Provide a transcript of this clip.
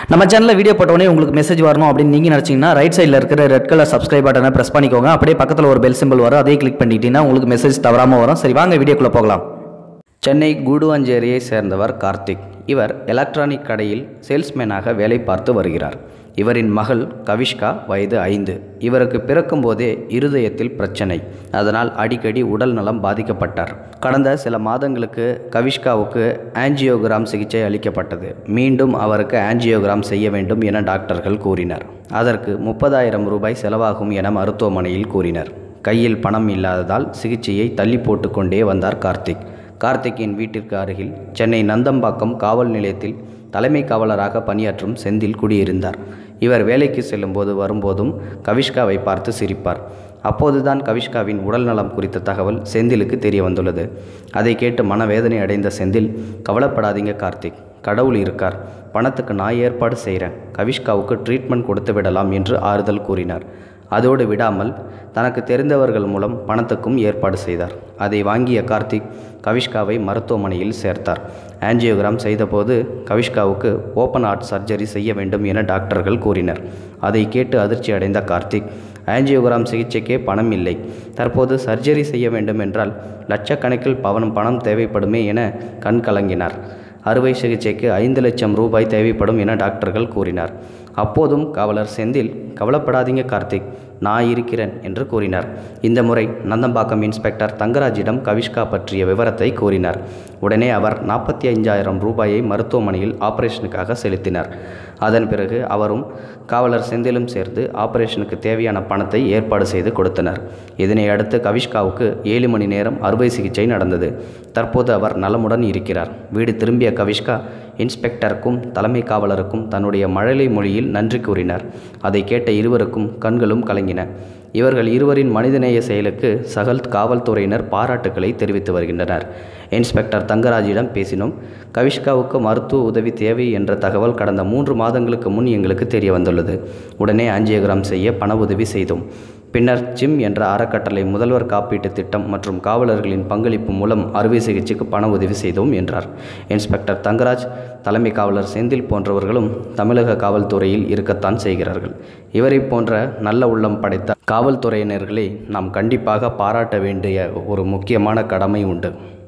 நம்ம சேனலில் வீடியோ போட்டோடனே உங்களுக்கு மெசேஜ் வரணும் அப்படின்னு நீங்கள் நினச்சிங்கன்னா ரைட் சைடில் இருக்கிற ரெட் கலர் சப்ஸ்கிரைப் பட்டனை ப்ரெஸ் பண்ணிக்கோங்க அப்படியே பக்கத்தில் ஒரு பெல் சிம்பிள் வரும் அதையும் கிளிக் பண்ணிக்கிட்டீங்கன்னா உங்களுக்கு மெசேஜ் தவறாமல் வரும் சரி வாங்க வீடியோக்குள்ளே போகலாம் சென்னை கூடுவாஞ்சேரியை சேர்ந்தவர் கார்த்திக் இவர் எலக்ட்ரானிக் கடையில் சேல்ஸ்மேனாக வேலை பார்த்து வருகிறார் இவரின் மகள் கவிஷ்கா வயது ஐந்து இவருக்கு பிறக்கும்போதே இருதயத்தில் பிரச்சனை அதனால் அடிக்கடி உடல் நலம் பாதிக்கப்பட்டார் கடந்த சில மாதங்களுக்கு கவிஷ்காவுக்கு ஆஞ்சியோகிராம் சிகிச்சை அளிக்கப்பட்டது மீண்டும் அவருக்கு ஆஞ்சியோகிராம் செய்ய வேண்டும் என டாக்டர்கள் கூறினர் அதற்கு முப்பதாயிரம் ரூபாய் செலவாகும் என மருத்துவமனையில் கூறினர் கையில் பணம் இல்லாததால் சிகிச்சையை தள்ளி போட்டுக்கொண்டே வந்தார் கார்த்திக் கார்த்திக்கின் வீட்டிற்கு அருகில் சென்னை நந்தம்பாக்கம் காவல் நிலையத்தில் தலைமை காவலராக பணியாற்றும் செந்தில் குடியிருந்தார் இவர் வேலைக்கு செல்லும்போது வரும்போதும் கவிஷ்காவை பார்த்து சிரிப்பார் அப்போதுதான் கவிஷ்காவின் உடல்நலம் குறித்த தகவல் செந்திலுக்கு தெரிய வந்துள்ளது அதை கேட்டு மனவேதனை அடைந்த செந்தில் கவலைப்படாதீங்க கார்த்திக் கடவுள் இருக்கார் பணத்துக்கு நான் ஏற்பாடு செய்கிறேன் கவிஷ்காவுக்கு ட்ரீட்மெண்ட் கொடுத்து விடலாம் என்று ஆறுதல் கூறினார் அதோடு விடாமல் தனக்கு தெரிந்தவர்கள் மூலம் பணத்துக்கும் ஏற்பாடு செய்தார் அதை வாங்கிய கார்த்திக் கவிஷ்காவை மருத்துவமனையில் சேர்த்தார் ஆஞ்சியோகிராம் செய்தபோது கவிஷ்காவுக்கு ஓப்பன் ஹார்ட் சர்ஜரி செய்ய வேண்டும் என டாக்டர்கள் கூறினர் அதை கேட்டு அதிர்ச்சி அடைந்த கார்த்திக் ஆஞ்சியோகிராம் சிகிச்சைக்கே பணம் இல்லை தற்போது சர்ஜரி செய்ய வேண்டும் என்றால் லட்சக்கணக்கில் பவனம் பணம் தேவைப்படுமே என கண் கலங்கினார் அறுவை சிகிச்சைக்கு ஐந்து லட்சம் ரூபாய் தேவைப்படும் என டாக்டர்கள் கூறினார் அப்போதும் காவலர் செந்தில் கவலைப்படாதீங்க கார்த்திக் நான் இருக்கிறேன் என்று கூறினார் இந்த முறை நந்தம்பாக்கம் இன்ஸ்பெக்டர் தங்கராஜிடம் கவிஷ்கா பற்றிய விவரத்தை கூறினார் உடனே அவர் நாற்பத்தி ஐந்தாயிரம் ரூபாயை மருத்துவமனையில் ஆபரேஷனுக்காக செலுத்தினார் அதன் பிறகு அவரும் காவலர் செந்திலும் சேர்ந்து ஆபரேஷனுக்கு தேவையான பணத்தை ஏற்பாடு செய்து கொடுத்தனர் இதனை அடுத்து கவிஷ்காவுக்கு ஏழு மணி நேரம் அறுவை சிகிச்சை நடந்தது தற்போது அவர் நலமுடன் இருக்கிறார் வீடு திரும்பிய கவிஷ்கா இன்ஸ்பெக்டருக்கும் தலைமை காவலருக்கும் தன்னுடைய மழலை மொழியில் நன்றி கூறினார் அதை கேட்ட இருவருக்கும் கண்களும் கலங்கின இவர்கள் இருவரின் மனிதநேய செயலுக்கு சகல் காவல்துறையினர் பாராட்டுக்களை தெரிவித்து வருகின்றனர் இன்ஸ்பெக்டர் தங்கராஜிடம் பேசினோம் கவிஷ்காவுக்கு மருத்துவ உதவி தேவை என்ற தகவல் கடந்த மூன்று மாதங்களுக்கு முன் எங்களுக்கு தெரிய வந்துள்ளது உடனே ஆஞ்சியோகிராம் செய்ய பண உதவி செய்தோம் பின்னர் ஜிம் என்ற அறக்கட்டளை முதல்வர் காப்பீட்டு திட்டம் மற்றும் காவலர்களின் பங்களிப்பு மூலம் அறுவை சிகிச்சைக்கு பண உதவி செய்தோம் என்றார் இன்ஸ்பெக்டர் தங்கராஜ் தலைமை காவலர் செந்தில் போன்றவர்களும் தமிழக காவல்துறையில் இருக்கத்தான் செய்கிறார்கள் இவரை போன்ற நல்ல உள்ளம் படைத்த காவல்துறையினர்களை நாம் கண்டிப்பாக பாராட்ட வேண்டிய ஒரு முக்கியமான கடமை உண்டு